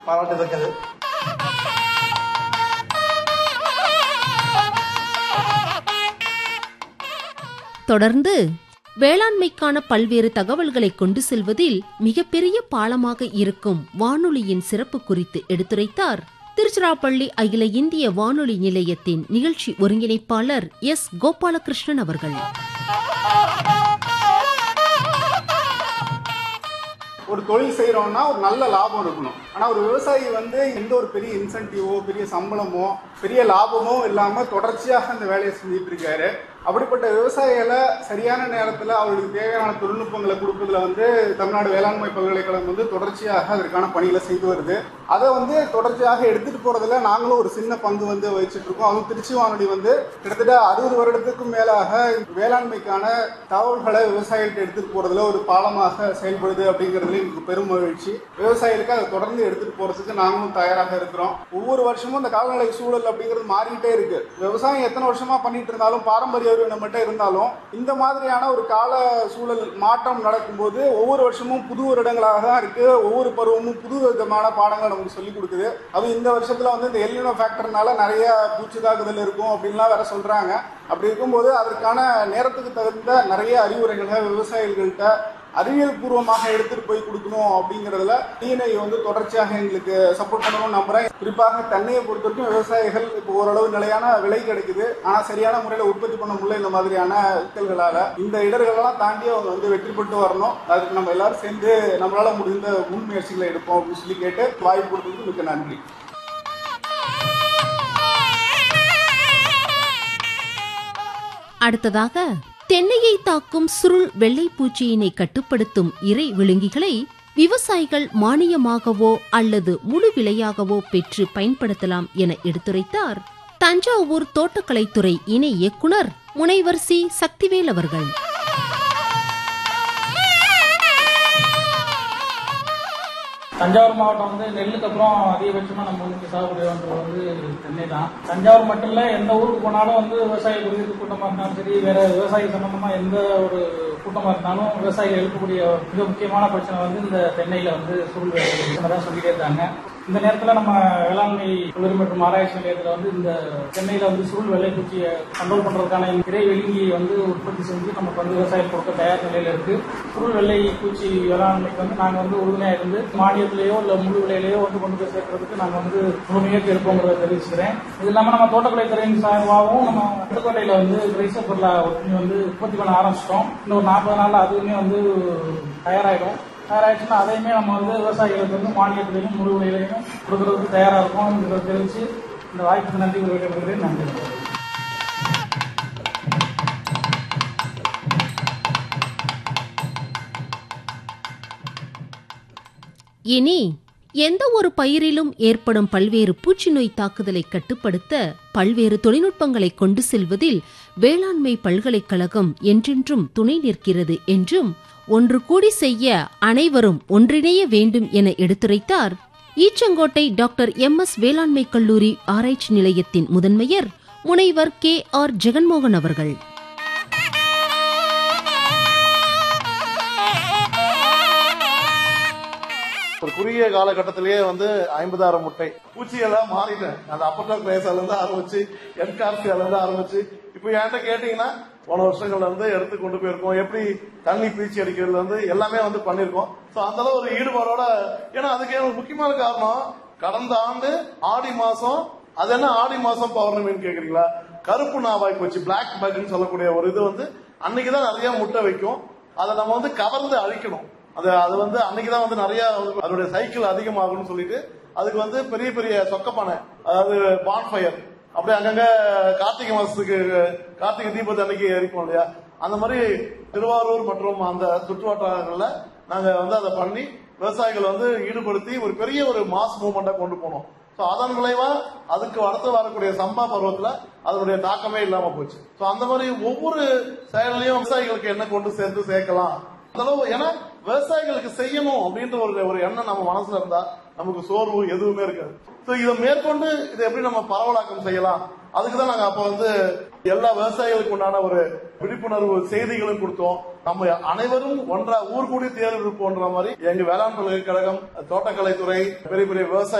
பாராட்டத்தக்கது தொடர்ந்து வேளாண்மைக்கான பல்வேறு தகவல்களை கொண்டு செல்வதில் மிகப்பெரிய பாலமாக இருக்கும் வானொலியின் சிறப்பு குறித்து எடுத்துரைத்தார் திருச்சிராப்பள்ளி அகில இந்திய வானொலி நிலையத்தின் நிகழ்ச்சி ஒருங்கிணைப்பாளர் எஸ் கோபாலகிருஷ்ணன் அவர்கள் ஒரு தொழில் செய்யறோம்னா ஒரு நல்ல லாபம் இருக்கணும் ஆனா ஒரு விவசாயி வந்து எந்த ஒரு பெரிய இன்சென்டிவோ பெரிய சம்பளமோ பெரிய லாபமோ இல்லாம தொடர்ச்சியாக அந்த வேலையை செஞ்சுட்டு இருக்காரு அப்படிப்பட்ட விவசாயிகளை சரியான நேரத்தில் அவர்களுக்கு தேவையான தொழில்நுட்பங்களை கொடுப்பதுல வந்து தமிழ்நாடு வேளாண்மை பல்கலைக்கழகம் வந்து தொடர்ச்சியாக அதற்கான பணிகளை செய்து வருது அதை வந்து தொடர்ச்சியாக எடுத்துட்டு போறதுல நாங்களும் ஒரு சின்ன பங்கு வந்து வகிச்சிட்டு இருக்கோம் அதுவும் திருச்சி வானொலி வந்து கிட்டத்தட்ட அறுபது வருடத்துக்கும் மேலாக வேளாண்மைக்கான தகவல்களை விவசாயிகிட்ட எடுத்துட்டு போறதுல ஒரு பாலமாக செயல்படுது அப்படிங்கிறதுல எங்களுக்கு பெரும் மகிழ்ச்சி விவசாயிகளுக்கு அதை தொடர்ந்து எடுத்துட்டு போறதுக்கு நாங்களும் தயாராக இருக்கிறோம் ஒவ்வொரு வருஷமும் இந்த காலநிலை சூழல் அப்படிங்கிறது மாறிக்கிட்டே இருக்கு விவசாயம் எத்தனை வருஷமா பண்ணிட்டு இருந்தாலும் பாரம்பரிய அறிவு நம்மகிட்ட இருந்தாலும் இந்த மாதிரியான ஒரு கால சூழல் மாற்றம் நடக்கும்போது ஒவ்வொரு வருஷமும் புது வருடங்களாக தான் இருக்கு ஒவ்வொரு பருவமும் புது விதமான பாடங்களை நமக்கு சொல்லிக் கொடுக்குது அது இந்த வருஷத்துல வந்து இந்த எல்லினோ ஃபேக்டர்னால நிறைய பூச்சி தாக்குதல் இருக்கும் அப்படின்லாம் வேற சொல்றாங்க அப்படி இருக்கும்போது அதற்கான நேரத்துக்கு தகுந்த நிறைய அறிவுரைகளை விவசாயிகள்கிட்ட அறிவியல் பூர்வமாக எடுத்துட்டு போய் கொடுக்கணும் அப்படிங்கறதுல டிஎன்ஐ வந்து தொடர்ச்சியாக எங்களுக்கு சப்போர்ட் பண்ணணும்னு நம்புறேன் குறிப்பாக தென்னையை பொறுத்த வரைக்கும் விவசாயிகள் இப்போ ஓரளவு நிலையான விலை கிடைக்குது ஆனா சரியான முறையில உற்பத்தி பண்ண முடியல இந்த மாதிரியான சிக்கல்களால இந்த இடர்களெல்லாம் தாண்டி அவங்க வந்து வெற்றி பெற்று வரணும் அதுக்கு நம்ம எல்லாரும் சேர்ந்து நம்மளால முடிந்த முன்முயற்சிகளை எடுப்போம் அப்படின்னு சொல்லி கேட்டு வாய்ப்பு கொடுத்ததுக்கு மிக்க நன்றி அடுத்ததாக தென்னையை தாக்கும் சுருள் வெள்ளைப்பூச்சியினை கட்டுப்படுத்தும் இறை விழுங்கிகளை விவசாயிகள் மானியமாகவோ அல்லது முழு விலையாகவோ பெற்று பயன்படுத்தலாம் என எடுத்துரைத்தார் தஞ்சாவூர் தோட்டக்கலைத்துறை இணை இயக்குனர் முனைவர் சி சக்திவேல் அவர்கள் தஞ்சாவூர் மாவட்டம் வந்து நெல்லுக்கு அப்புறம் அதிகபட்சமா நம்ம வந்து சாகுபடி பண்றது வந்து தென்னை தான் தஞ்சாவூர் மட்டும் இல்ல எந்த ஊருக்கு போனாலும் வந்து விவசாய குடியிருப்பு கூட்டமா இருந்தாலும் சரி வேற விவசாய சம்பந்தமா எந்த ஒரு கூட்டமா இருந்தாலும் விவசாயிகள் எழுப்பக்கூடிய மிக முக்கியமான பிரச்சனை வந்து இந்த தென்னையில வந்து சூழ்நிலை தான் சொல்லிட்டே இருக்காங்க இந்த நேரத்துல நம்ம வேளாண்மை கல்லூரி மற்றும் ஆராய்ச்சி நிலையத்துல வந்து இந்த தென்னையில வந்து சுருள் வெள்ளைப்பூச்சியை கண்ட்ரோல் பண்றதுக்கான இறை வெளிங்கி வந்து உற்பத்தி செஞ்சு நமக்கு வந்து விவசாயம் கொடுக்க தயார் நிலையில இருக்கு சுருள் வெள்ளை பூச்சி வேளாண்மைக்கு வந்து நாங்க வந்து உறுதுணையா இருந்து மானியத்திலேயோ இல்ல முழு விலையிலேயோ வந்து கொண்டு போய் சேர்க்கறதுக்கு நாங்க வந்து முழுமையாக இருப்போங்கிறத தெரிவிச்சுக்கிறேன் இது இல்லாம நம்ம தோட்டக்கலை துறையின் சார்பாகவும் நம்ம புதுக்கோட்டையில வந்து கிரைச பொருளை ஒட்டுமி வந்து உற்பத்தி பண்ண ஆரம்பிச்சிட்டோம் இன்னும் ஒரு நாற்பது நாள்ல அதுவுமே வந்து தயாராயிடும் தயாராயிடுச்சுன்னா அதையுமே நம்ம வந்து விவசாயிகளுக்கு வந்து மானியத்திலையும் முழு விலையிலையும் கொடுக்கறதுக்கு தயாரா இருக்கும் தெரிவிச்சு இந்த வாய்ப்புக்கு நன்றி விடைபெறுகிறேன் நன்றி இனி எந்த ஒரு பயிரிலும் ஏற்படும் பல்வேறு பூச்சி நோய் தாக்குதலை கட்டுப்படுத்த பல்வேறு தொழில்நுட்பங்களை கொண்டு செல்வதில் வேளாண்மை பல்கலைக்கழகம் என்றென்றும் துணை நிற்கிறது என்றும் ஒன்று கூடி செய்ய அனைவரும் ஒன்றிணைய வேண்டும் என எடுத்துரைத்தார் ஈச்சங்கோட்டை டாக்டர் எம் எஸ் வேளாண்மை கல்லூரி ஆராய்ச்சி நிலையத்தின் முதன்மையர் முனைவர் கே ஆர் ஜெகன்மோகன் அவர்கள் ஒரு குறுகிய காலகட்டத்திலேயே வந்து ஐம்பதாயிரம் முட்டை பூச்சியெல்லாம் மாறிட்டேன் அந்த அப்பட்டர் கிரேசால இருந்து ஆரம்பிச்சு என்கார்சியால இருந்து ஆரம்பிச்சு இப்போ என்கிட்ட கேட்டீங்கன்னா போன வருஷங்கள்ல இருந்து எடுத்து கொண்டு போயிருக்கோம் எப்படி தண்ணி பீச்சி அடிக்கிறதுல இருந்து எல்லாமே வந்து பண்ணிருக்கோம் சோ அந்த அளவு ஒரு ஈடுபாடோட ஏன்னா அதுக்கு ஒரு முக்கியமான காரணம் கடந்த ஆண்டு ஆடி மாசம் அது என்ன ஆடி மாசம் பௌர்ணமின்னு கேக்குறீங்களா கருப்பு நாவாய் போச்சு பிளாக் பக்னு சொல்லக்கூடிய ஒரு இது வந்து அன்னைக்குதான் நிறைய முட்டை வைக்கும் அதை நம்ம வந்து கவர்ந்து அழிக்கணும் அது அது வந்து அன்னைக்குதான் வந்து நிறைய அதனுடைய சைக்கிள் அதிகமாகும்னு சொல்லிட்டு அதுக்கு வந்து பெரிய பெரிய சொக்கப்பானை அதாவது பான்ஃபயர் அப்படியே அங்கங்க கார்த்திகை மாசத்துக்கு கார்த்திகை தீபத்து அன்னைக்கு எரிப்போம் இல்லையா அந்த மாதிரி திருவாரூர் மற்றும் அந்த சுற்றுவட்டாரங்கள்ல நாங்க வந்து அதை பண்ணி விவசாயிகள் வந்து ஈடுபடுத்தி ஒரு பெரிய ஒரு மாஸ் மூவ்மெண்டா கொண்டு போனோம் சோ அதன் விளைவா அதுக்கு அடுத்து வரக்கூடிய சம்பா பருவத்துல அதனுடைய தாக்கமே இல்லாம போச்சு சோ அந்த மாதிரி ஒவ்வொரு செயலையும் விவசாயிகளுக்கு என்ன கொண்டு சேர்த்து சேர்க்கலாம் அந்த அளவு ஏன்னா விவசாயிகளுக்கு செய்யணும் அப்படின்ற ஒரு ஒரு எண்ணம் நம்ம மனசுல இருந்தா நமக்கு சோர்வு எதுவுமே இருக்காது சோ இதை மேற்கொண்டு இதை எப்படி நம்ம பரவலாக்கம் செய்யலாம் அதுக்கு தான் நாங்க அப்ப வந்து எல்லா விவசாயிகளுக்கு உண்டான ஒரு விழிப்புணர்வு செய்திகளும் கொடுத்தோம் நம்ம அனைவரும் ஒன்றா ஊர் கூடி தேர்வு போன்ற மாதிரி எங்க வேளாண் பல்கலைக்கழகம் தோட்டக்கலைத்துறை பெரிய பெரிய விவசாய